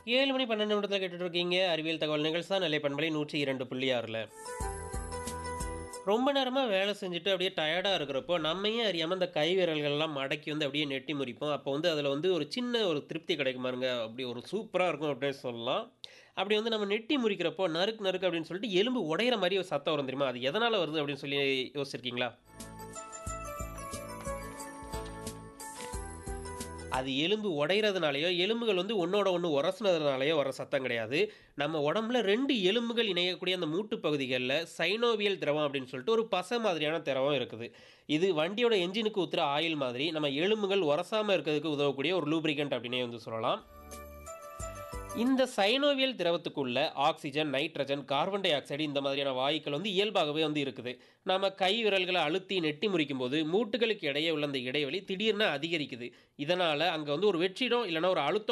ஏழு மணி பன்னெண்டு நிமிடத்தில் கேட்டுட்டு இருக்கீங்க அறிவியல் தகவல் நிகழ்ச்சி தான் நிலை பண்பலை நூற்றி இரண்டு புள்ளி ஆறில் ரொம்ப நேரமாக வேலை செஞ்சுட்டு அப்படியே டயர்டாக இருக்கிறப்போ நம்மையே அறியாமல் அந்த கை விரல்கள்லாம் மடக்கி வந்து அப்படியே நெட்டி முறிப்போம் அப்போ வந்து அதில் வந்து ஒரு சின்ன ஒரு திருப்தி கிடைக்கும் பாருங்க அப்படி ஒரு சூப்பராக இருக்கும் அப்படின்னு சொல்லலாம் அப்படி வந்து நம்ம நெட்டி முறிக்கிறப்போ நறுக்கு நறுக்கு அப்படின்னு சொல்லிட்டு எலும்பு உடையிற மாதிரி ஒரு சத்தம் வரும் தெரியுமா அது எதனால் வருது அப்படின்னு சொல்லி யோசிச்சிருக்கீங்களா அது எலும்பு உடைகிறதுனாலையோ எலும்புகள் வந்து ஒன்றோட ஒன்று உரசுனதுனாலையோ வர சத்தம் கிடையாது நம்ம உடம்புல ரெண்டு எலும்புகள் இணையக்கூடிய அந்த மூட்டு பகுதிகளில் சைனோவியல் திரவம் அப்படின்னு சொல்லிட்டு ஒரு பசை மாதிரியான திரவம் இருக்குது இது வண்டியோட என்ஜினுக்கு ஊற்றுற ஆயில் மாதிரி நம்ம எலும்புகள் உரசாமல் இருக்கிறதுக்கு உதவக்கூடிய ஒரு லூப்ரிகண்ட் அப்படின்னே வந்து சொல்லலாம் இந்த சைனோவியல் திரவத்துக்குள்ள oxygen nitrogen carbon dioxide இந்த மாதிரியான வாயுக்கள் வந்து இயல்பாகவே வந்து இருக்குது நம்ம கை விரல்களை அழுத்தி நெட்டி முறிக்கும் போது மூட்டுகளுக்கு இடையே உள்ள அந்த இடைவெளி திடீர்னு அதிகரிக்குது இதனால் அங்கே வந்து ஒரு வெற்றிடம் இல்லைன்னா ஒரு அழுத்தம்